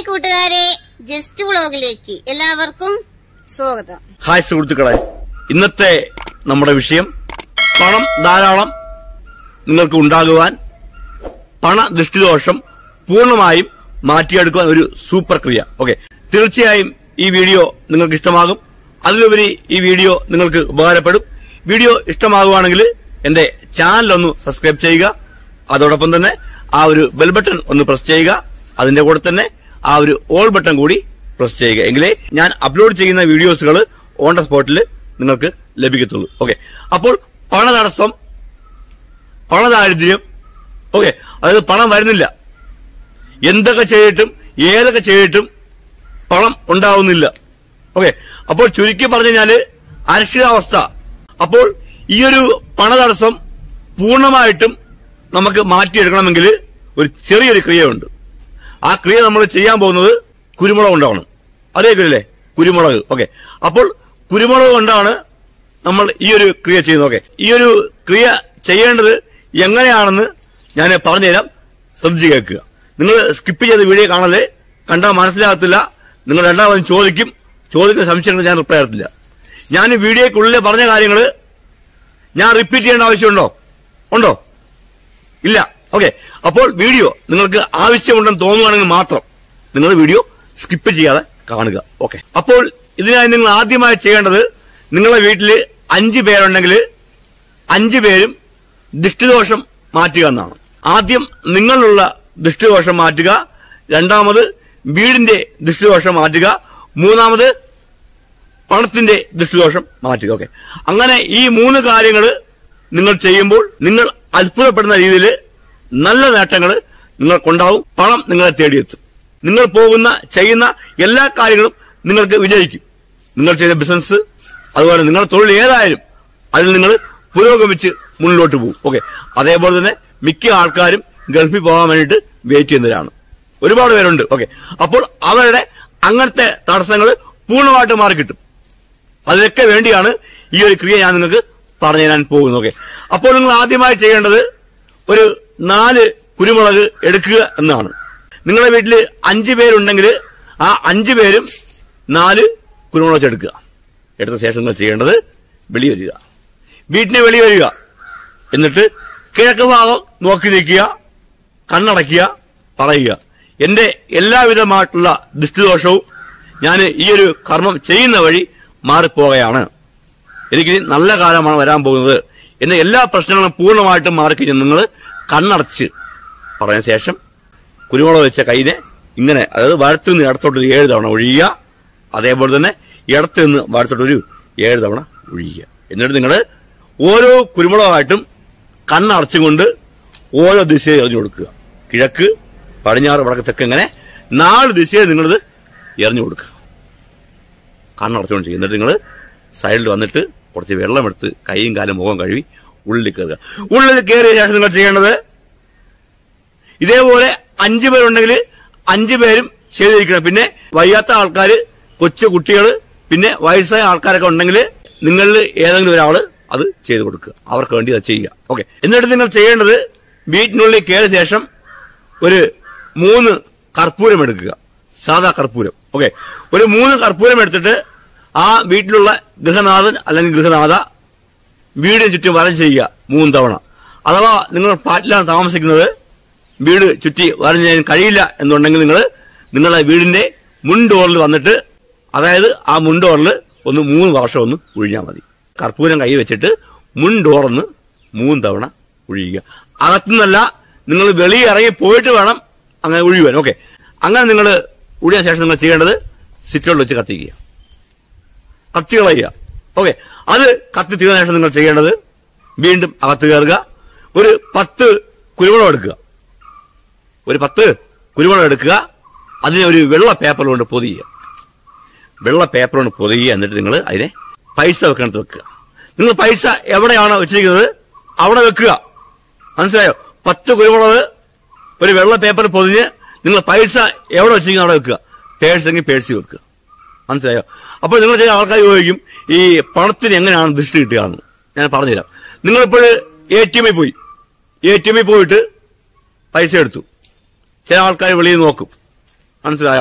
കൂട്ടുകാരെ ജസ്റ്റ് വ്ളോഗിലേക്ക് എല്ലാവർക്കും സ്വാഗതം ഹായ് സുഹൃത്തുക്കളെ ഇന്നത്തെ നമ്മുടെ വിഷയം പണം ധാരാളം നിങ്ങൾക്ക് ഉണ്ടാകുവാൻ പണ ദൃഷ്ടിദോഷം പൂർണ്ണമായും മാറ്റിയെടുക്കുവാൻ ഒരു സൂപ്പർ ക്രിയ ഓക്കെ തീർച്ചയായും ഈ വീഡിയോ നിങ്ങൾക്ക് ഇഷ്ടമാകും അതിലുപരി ഈ വീഡിയോ നിങ്ങൾക്ക് ഉപകാരപ്പെടും വീഡിയോ ഇഷ്ടമാകുവാണെങ്കിൽ എന്റെ ചാനൽ ഒന്ന് സബ്സ്ക്രൈബ് ചെയ്യുക അതോടൊപ്പം തന്നെ ആ ഒരു ബെൽ ബട്ടൺ ഒന്ന് പ്രസ് ചെയ്യുക അതിന്റെ കൂടെ തന്നെ ആ ഒരു ഓൾ ബട്ടൺ കൂടി പ്രസ് ചെയ്യുക എങ്കിലേ ഞാൻ അപ്ലോഡ് ചെയ്യുന്ന വീഡിയോസുകൾ ഓൺ ദ സ്പോട്ടിൽ നിങ്ങൾക്ക് ലഭിക്കത്തുള്ളൂ ഓക്കെ അപ്പോൾ പണതടസ്സം പണദാരിദ്ര്യം ഓക്കെ അതായത് പണം വരുന്നില്ല എന്തൊക്കെ ചെയ്തിട്ടും ഏതൊക്കെ ചെയ്തിട്ടും പണം ഉണ്ടാവുന്നില്ല ഓക്കെ അപ്പോൾ ചുരുക്കി പറഞ്ഞു കഴിഞ്ഞാല് അരക്ഷിതാവസ്ഥ അപ്പോൾ ഈ ഒരു പണതടസ്സം പൂർണ്ണമായിട്ടും നമുക്ക് മാറ്റിയെടുക്കണമെങ്കിൽ ഒരു ചെറിയൊരു ക്രിയയുണ്ട് ആ ക്രിയ നമ്മൾ ചെയ്യാൻ പോകുന്നത് കുരുമുളക് കൊണ്ടാണ് അറിയിക്കില്ലേ കുരുമുളക് ഓക്കെ അപ്പോൾ കുരുമുളക് കൊണ്ടാണ് നമ്മൾ ഈ ഒരു ക്രിയ ചെയ്യുന്നത് ഓക്കെ ഈ ഒരു ക്രിയ ചെയ്യേണ്ടത് എങ്ങനെയാണെന്ന് ഞാൻ പറഞ്ഞുതരാം ശ്രദ്ധിച്ച് കേൾക്കുക നിങ്ങൾ സ്കിപ്പ് ചെയ്ത് വീഡിയോ കാണല്ലേ കണ്ടാൽ മനസ്സിലാകത്തില്ല നിങ്ങൾ രണ്ടാമതും ചോദിക്കും ചോദിക്കുന്ന സംശയങ്ങൾ ഞാൻ റിപ്ലൈ ചെയ്യത്തില്ല ഞാൻ ഈ വീഡിയോക്കുള്ളിൽ പറഞ്ഞ കാര്യങ്ങൾ ഞാൻ റിപ്പീറ്റ് ചെയ്യേണ്ട ആവശ്യമുണ്ടോ ഉണ്ടോ ഇല്ല ഓക്കെ അപ്പോൾ വീഡിയോ നിങ്ങൾക്ക് ആവശ്യമുണ്ടെന്ന് തോന്നുകയാണെങ്കിൽ മാത്രം നിങ്ങൾ വീഡിയോ സ്കിപ്പ് ചെയ്യാതെ കാണുക ഓക്കെ അപ്പോൾ ഇതിനായി നിങ്ങൾ ആദ്യമായി ചെയ്യേണ്ടത് നിങ്ങളുടെ വീട്ടിൽ അഞ്ച് പേരുണ്ടെങ്കിൽ അഞ്ച് പേരും ദൃഷ്ടിദോഷം മാറ്റുക എന്നാണ് ആദ്യം നിങ്ങളിലുള്ള ദൃഷ്ടിദോഷം മാറ്റുക രണ്ടാമത് വീടിന്റെ ദൃഷ്ടിദോഷം മാറ്റുക മൂന്നാമത് പണത്തിന്റെ ദൃഷ്ടിദോഷം മാറ്റുക ഓക്കെ അങ്ങനെ ഈ മൂന്ന് കാര്യങ്ങൾ നിങ്ങൾ ചെയ്യുമ്പോൾ നിങ്ങൾ അത്ഭുതപ്പെടുന്ന രീതിയിൽ നല്ല നേട്ടങ്ങൾ നിങ്ങൾക്കുണ്ടാവും പണം നിങ്ങളെ തേടിയെത്തും നിങ്ങൾ പോകുന്ന ചെയ്യുന്ന എല്ലാ കാര്യങ്ങളും നിങ്ങൾക്ക് വിജയിക്കും നിങ്ങൾ ചെയ്ത ബിസിനസ് അതുപോലെ നിങ്ങളുടെ തൊഴിൽ ഏതായാലും അതിൽ നിങ്ങൾ പുരോഗമിച്ച് മുന്നിലോട്ട് പോകും ഓക്കെ അതേപോലെ തന്നെ മിക്ക ആൾക്കാരും ഗൾഫിൽ പോകാൻ വേണ്ടിയിട്ട് വെയിറ്റ് ചെയ്യുന്നവരാണ് ഒരുപാട് പേരുണ്ട് ഓക്കെ അപ്പോൾ അവരുടെ അങ്ങനത്തെ തടസ്സങ്ങൾ പൂർണ്ണമായിട്ട് മാറിക്കിട്ടും അതിനൊക്കെ വേണ്ടിയാണ് ഈ ഒരു ക്രിയ ഞാൻ നിങ്ങൾക്ക് പറഞ്ഞു തരാൻ പോകുന്നത് ഓക്കെ അപ്പോൾ നിങ്ങൾ ആദ്യമായി ചെയ്യേണ്ടത് ഒരു നാല് കുരുമുളക് എടുക്കുക എന്നാണ് നിങ്ങളുടെ വീട്ടിൽ അഞ്ച് പേരുണ്ടെങ്കിൽ ആ അഞ്ച് പേരും നാല് കുരുമുളക് വെച്ച് എടുക്കുക എടുത്ത ശേഷം നിങ്ങൾ ചെയ്യേണ്ടത് വെളി വരിക വീട്ടിന് വെളി വരിക എന്നിട്ട് കിഴക്ക് ഭാഗം നോക്കി നിൽക്കുക കണ്ണടയ്ക്കുക പറയുക എന്റെ എല്ലാവിധമായിട്ടുള്ള ദൃഷ്ടിദോഷവും ഞാൻ ഈ ഒരു കർമ്മം ചെയ്യുന്ന വഴി മാറിപ്പോവുകയാണ് എനിക്ക് ഇനി നല്ല കാലമാണ് വരാൻ പോകുന്നത് എന്ന എല്ലാ പ്രശ്നങ്ങളും പൂർണ്ണമായിട്ടും മാറിക്കഴിഞ്ഞ് നിങ്ങൾ കണ്ണടച്ച് പറഞ്ഞ ശേഷം കുരുമുളക് വെച്ച കൈനെ ഇങ്ങനെ അതായത് വലത്തു നിന്ന് ഇടത്തോട്ട് ഒരു ഏഴ് തവണ ഒഴിയുക അതേപോലെ തന്നെ ഇടത്ത് നിന്ന് വലത്തോട്ട് ഒരു ഏഴ് തവണ ഒഴിയുക എന്നിട്ട് നിങ്ങൾ ഓരോ കുരുമുളകായിട്ടും കണ്ണടച്ചും കൊണ്ട് ഓരോ ദിശയിൽ എറിഞ്ഞു കൊടുക്കുക കിഴക്ക് പടിഞ്ഞാറ് വടക്ക് തെക്ക് ഇങ്ങനെ നാല് ദിശയിൽ നിങ്ങളിത് എറിഞ്ഞു കൊടുക്കുക കണ്ണടച്ചുകൊണ്ട് ചെയ്യും എന്നിട്ട് നിങ്ങൾ സൈഡിൽ വന്നിട്ട് കുറച്ച് വെള്ളമെടുത്ത് കൈയും കാലും മുഖം കഴുകി ഉള്ളിൽ കയറുക ഉള്ളിൽ കയറിയ ശേഷം നിങ്ങൾ ചെയ്യേണ്ടത് ഇതേപോലെ അഞ്ചു പേരുണ്ടെങ്കിൽ അഞ്ചു പേരും ചെയ്തിരിക്കണം പിന്നെ വയ്യാത്ത ആൾക്കാർ കൊച്ചു കുട്ടികൾ പിന്നെ വയസ്സായ ആൾക്കാരൊക്കെ ഉണ്ടെങ്കിൽ നിങ്ങളിൽ ഏതെങ്കിലും ഒരാള് അത് ചെയ്തു കൊടുക്കുക അവർക്ക് വേണ്ടി അത് ചെയ്യുക ഓക്കെ എന്നിട്ട് നിങ്ങൾ ചെയ്യേണ്ടത് വീട്ടിനുള്ളിൽ കയറിയ ശേഷം ഒരു മൂന്ന് കർപ്പൂരം എടുക്കുക സാധാ കർപ്പൂരം ഓക്കെ ഒരു മൂന്ന് കർപ്പൂരം എടുത്തിട്ട് ആ വീട്ടിലുള്ള ഗൃഹനാഥൻ അല്ലെങ്കിൽ ഗൃഹനാഥ വീടിന് ചുറ്റും വരം ചെയ്യുക മൂന്ന് തവണ അഥവാ നിങ്ങൾ ഫ്ലാറ്റിലാണ് താമസിക്കുന്നത് വീട് ചുറ്റി വരം ചെയ്യാൻ കഴിയില്ല എന്നുണ്ടെങ്കിൽ നിങ്ങൾ നിങ്ങളുടെ വീടിന്റെ മുൻ ഡോറിൽ വന്നിട്ട് അതായത് ആ മുൻ ഡോറിൽ ഒന്ന് മൂന്ന് വർഷം ഒന്ന് ഒഴിഞ്ഞാൽ മതി കർപ്പൂരം കൈ വെച്ചിട്ട് മുൻ ഡോറന്ന് മൂന്ന് തവണ ഒഴിയുക അകത്തുനിന്നല്ല നിങ്ങൾ വെളിയിൽ ഇറങ്ങി പോയിട്ട് വേണം അങ്ങനെ ഒഴിയുവാൻ ഓക്കെ അങ്ങനെ നിങ്ങൾ ഒഴിയാൻ ശേഷം നിങ്ങൾ ചെയ്യേണ്ടത് സിറ്റോളിൽ വെച്ച് കത്തിക്കുക കത്തി കളയുക ഓക്കെ അത് കത്തി തീർന്ന ശേഷം നിങ്ങൾ ചെയ്യേണ്ടത് വീണ്ടും അകത്ത് കയറുക ഒരു പത്ത് കുരുമുളക് എടുക്കുക ഒരു പത്ത് കുരുമുളക് എടുക്കുക അതിനെ ഒരു വെള്ള പേപ്പർ കൊണ്ട് പൊതിയുക വെള്ള പേപ്പർ കൊണ്ട് പൊതിയുക എന്നിട്ട് നിങ്ങൾ അതിനെ പൈസ വെക്കണത്ത് വെക്കുക നിങ്ങൾ പൈസ എവിടെയാണോ വെച്ചിരിക്കുന്നത് അവിടെ വെക്കുക മനസ്സിലായോ പത്ത് കുരുമുളക് ഒരു വെള്ള പേപ്പർ പൊതിഞ്ഞ് നിങ്ങൾ പൈസ എവിടെ വെച്ചിരിക്കുന്നു അവിടെ വെക്കുക പേഴ്സെങ്കിൽ പേഴ്സി വെക്കുക മനസ്സിലായോ അപ്പോൾ നിങ്ങൾ ചില ആൾക്കാർ ചോദിക്കും ഈ പണത്തിന് എങ്ങനെയാണ് ദൃഷ്ടി കിട്ടുക എന്ന് ഞാൻ പറഞ്ഞുതരാം നിങ്ങളിപ്പോൾ എ ടി എമ്മിൽ പോയി എ ടി എമ്മിൽ പോയിട്ട് പൈസ എടുത്തു ചില ആൾക്കാർ വെളിയിൽ നോക്കും മനസ്സിലായോ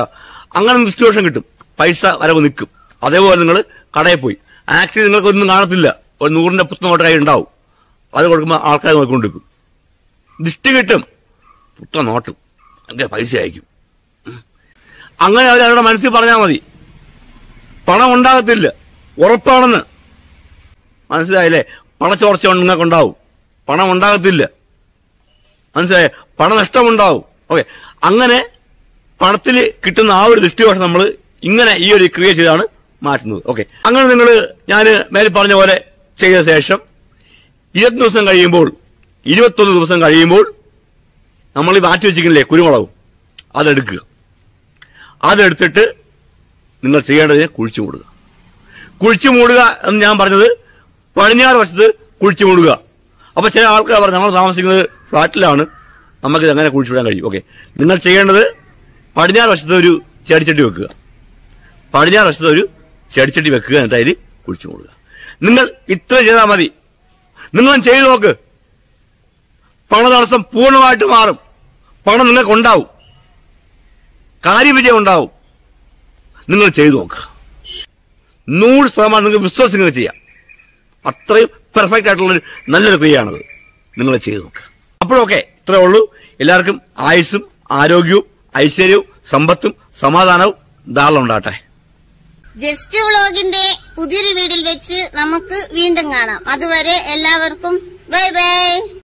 അങ്ങനെ സിറ്റുവേഷൻ കിട്ടും പൈസ വരവ് നിൽക്കും അതേപോലെ നിങ്ങൾ കടയിൽ പോയി ആക്ച്വലി നിങ്ങൾക്കൊന്നും കാണത്തില്ല ഒരു നൂറിന്റെ പുത്തൻ നോട്ട് കയ്യിൽ ഉണ്ടാവും അത് കൊടുക്കുമ്പോൾ ആൾക്കാർ നോക്കിക്കൊണ്ടിരിക്കും ദിഷ്ടി കിട്ടും പുത്തൻ നോട്ടും അങ്ങനെ പൈസ അയക്കും ഉം. അങ്ങനെ അവർ അവരുടെ മനസ്സിൽ പറഞ്ഞാൽ മതി പണം ഉണ്ടാകത്തില്ല ഉറപ്പാണെന്ന് മനസ്സിലായില്ലേ പണച്ചോർച്ച നിങ്ങൾക്ക് ഉണ്ടാവും പണം ഉണ്ടാകത്തില്ല മനസ്സിലായേ പണനഷ്ടമുണ്ടാവും ഓക്കെ അങ്ങനെ പണത്തിൽ കിട്ടുന്ന ആ ഒരു ദൃഷ്ടിദോഷം നമ്മൾ ഇങ്ങനെ ഈ ഒരു ക്രിയ ചെയ്താണ് മാറ്റുന്നത് ഓക്കെ അങ്ങനെ നിങ്ങൾ ഞാൻ മേലെ പറഞ്ഞ പോലെ ചെയ്ത ശേഷം ഇരുപത്തി ദിവസം കഴിയുമ്പോൾ ഇരുപത്തൊന്ന് ദിവസം കഴിയുമ്പോൾ നമ്മൾ ഈ മാറ്റി വെച്ചിരിക്കില്ലേ കുരുമുളകും അതെടുക്കുക അതെടുത്തിട്ട് നിങ്ങൾ ചെയ്യേണ്ടതിനെ കുഴിച്ചു മൂടുക കുഴിച്ചു മൂടുക എന്ന് ഞാൻ പറഞ്ഞത് പടിഞ്ഞാറ് വശത്ത് കുഴിച്ചു മൂടുക അപ്പൊ ചില ആൾക്കാർ പറഞ്ഞു നമ്മൾ താമസിക്കുന്നത് ഫ്ലാറ്റിലാണ് നമുക്ക് ഇത് അങ്ങനെ കുഴിച്ചുവിടാൻ കഴിയും ഓക്കെ നിങ്ങൾ ചെയ്യേണ്ടത് പടിഞ്ഞാറ് വശത്ത് ഒരു ചെടിച്ചട്ടി വെക്കുക പടിഞ്ഞാറ് വശത്ത് ഒരു ചെടിച്ചട്ടി വെക്കുക എന്നിട്ട് അതിൽ കുഴിച്ചു മൂടുക നിങ്ങൾ ഇത്ര ചെയ്താൽ മതി നിങ്ങൾ ചെയ്തു നോക്ക് പണതടസ്സം പൂർണ്ണമായിട്ട് മാറും പണം നിങ്ങൾക്ക് ഉണ്ടാവും കാര്യവിജയം ഉണ്ടാവും നിങ്ങൾ ചെയ്തു നോക്കുക നൂറ് ശതമാനം നിങ്ങൾക്ക് വിശ്വസിച്ച് നിങ്ങൾ ചെയ്യാം അത്രയും പെർഫെക്റ്റ് ആയിട്ടുള്ളൊരു നല്ലൊരു ക്രിയയാണത് നിങ്ങൾ ചെയ്തു നോക്കുക അപ്പോഴൊക്കെ ഇത്രേ ഉള്ളൂ എല്ലാവർക്കും ആയുസ്സും ആരോഗ്യവും ഐശ്വര്യവും സമ്പത്തും സമാധാനവും ധാരാളം ഉണ്ടാകട്ടെ ജസ്റ്റ് വ്ളോഗിന്റെ പുതിയൊരു വീഡിയോയിൽ വെച്ച് നമുക്ക് വീണ്ടും കാണാം അതുവരെ എല്ലാവർക്കും ബൈ ബൈ